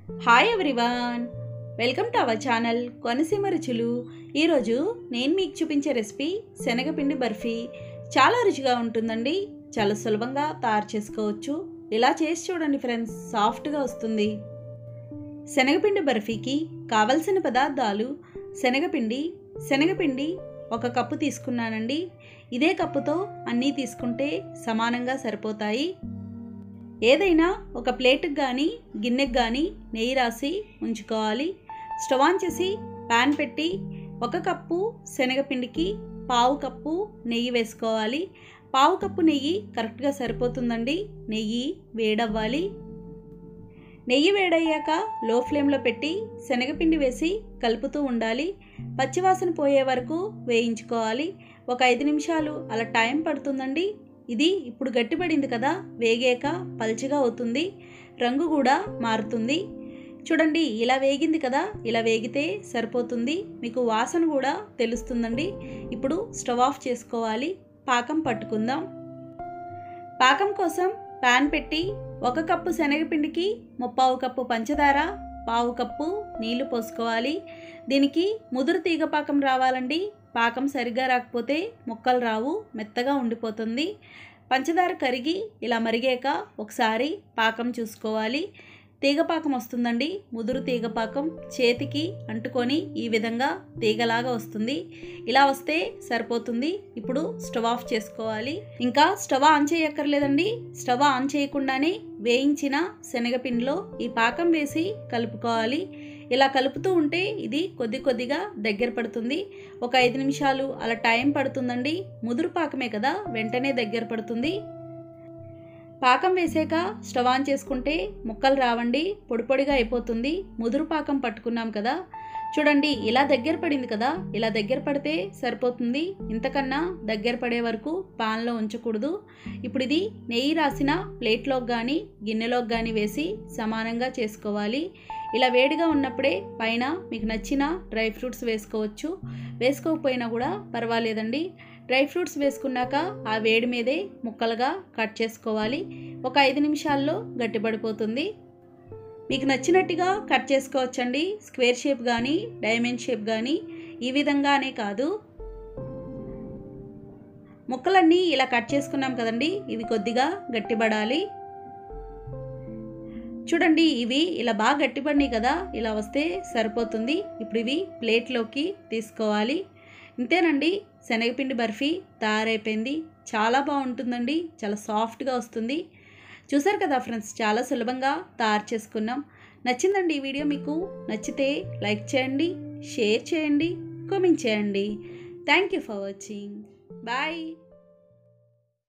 hi everyone welcome to our channel Konaseema రుచులు ఈరోజు నేను మీకు చూపించే రెసిపీ శనగపిండి బర్ఫీ చాలా రుచిగా ఉంటుందండి చాలా సులభంగా తయారు చేసుకోవచ్చు ఇలా చేసి చూడండి ఫ్రెండ్స్ సాఫ్ట్గా వస్తుంది శనగపిండి బర్ఫీకి కావలసిన పదార్థాలు శనగపిండి శనగపిండి ఒక కప్పు తీసుకున్నానండి ఇదే కప్పుతో అన్నీ తీసుకుంటే సమానంగా సరిపోతాయి ఏదైనా ఒక ప్లేట్కి కానీ గిన్నెకి కానీ నెయ్యి రాసి ఉంచుకోవాలి స్టవ్ ఆన్ చేసి ప్యాన్ పెట్టి ఒక కప్పు శనగపిండికి పావు కప్పు నెయ్యి వేసుకోవాలి పావు కప్పు నెయ్యి కరెక్ట్గా సరిపోతుందండి నెయ్యి వేడవ్వాలి నెయ్యి వేడయ్యాక లో ఫ్లేమ్లో పెట్టి శనగపిండి వేసి కలుపుతూ ఉండాలి పచ్చివాసన పోయే వరకు వేయించుకోవాలి ఒక ఐదు నిమిషాలు అలా టైం పడుతుందండి ఇది ఇప్పుడు గట్టిపడింది కదా వేగాక పల్చగా అవుతుంది రంగు కూడా మారుతుంది చూడండి ఇలా వేగింది కదా ఇలా వేగితే సరిపోతుంది మీకు వాసన కూడా తెలుస్తుందండి ఇప్పుడు స్టవ్ ఆఫ్ చేసుకోవాలి పాకం పట్టుకుందాం పాకం కోసం ప్యాన్ పెట్టి ఒక కప్పు శనగపిండికి ముప్పావు కప్పు పంచదార పావు కప్పు నీళ్లు పోసుకోవాలి దీనికి ముదురు తీగ పాకం రావాలండి పాకం సరిగ్గా రాకపోతే ముక్కలు రావు మెత్తగా ఉండిపోతుంది పంచదార కరిగి ఇలా మరిగాక ఒకసారి పాకం చూసుకోవాలి తీగపాకం వస్తుందండి ముదురు తీగపాకం చేతికి అంటుకొని ఈ విధంగా తీగలాగా వస్తుంది ఇలా వస్తే సరిపోతుంది ఇప్పుడు స్టవ్ ఆఫ్ చేసుకోవాలి ఇంకా స్టవ్ ఆన్ చేయక్కర్లేదండి స్టవ్ ఆన్ చేయకుండానే వేయించిన శనగపిండిలో ఈ పాకం వేసి కలుపుకోవాలి ఇలా కలుపుతూ ఉంటే ఇది కొద్ది కొద్దిగా దగ్గర పడుతుంది ఒక ఐదు నిమిషాలు అలా టైం పడుతుందండి ముదురు పాకమే కదా వెంటనే దగ్గర పడుతుంది పాకం వేసాక స్టవ్ ఆన్ చేసుకుంటే ముక్కలు రావండి పొడి పొడిగా అయిపోతుంది ముదురు పాకం పట్టుకున్నాం కదా చూడండి ఇలా దగ్గర పడింది కదా ఇలా దగ్గర పడితే సరిపోతుంది ఇంతకన్నా దగ్గర పడే వరకు పాన్లో ఉంచకూడదు ఇప్పుడు ఇది నెయ్యి రాసిన ప్లేట్లోకి కానీ గిన్నెలోకి కానీ వేసి సమానంగా చేసుకోవాలి ఇలా వేడిగా ఉన్నప్పుడే పైన మీకు నచ్చిన డ్రై ఫ్రూట్స్ వేసుకోవచ్చు వేసుకోకపోయినా కూడా పర్వాలేదండి డ్రై ఫ్రూట్స్ వేసుకున్నాక ఆ వేడి మీదే ముక్కలుగా కట్ చేసుకోవాలి ఒక ఐదు నిమిషాల్లో గట్టిపడిపోతుంది మీకు నచ్చినట్టుగా కట్ చేసుకోవచ్చండి స్క్వేర్ షేప్ కానీ డైమండ్ షేప్ కానీ ఈ విధంగానే కాదు ముక్కలన్నీ ఇలా కట్ చేసుకున్నాం కదండి ఇవి కొద్దిగా గట్టిపడాలి చూడండి ఇవి ఇలా బాగా గట్టిపడినాయి కదా ఇలా వస్తే సరిపోతుంది ఇప్పుడు ఇవి ప్లేట్లోకి తీసుకోవాలి ఇంతేనండి శనగపిండి బర్ఫీ తయారైపోయింది చాలా బాగుంటుందండి చాలా సాఫ్ట్గా వస్తుంది చూసారు కదా ఫ్రెండ్స్ చాలా సులభంగా తయారు చేసుకున్నాం నచ్చిందండి ఈ వీడియో మీకు నచ్చితే లైక్ చేయండి షేర్ చేయండి కామెంట్ చేయండి thank you for watching bye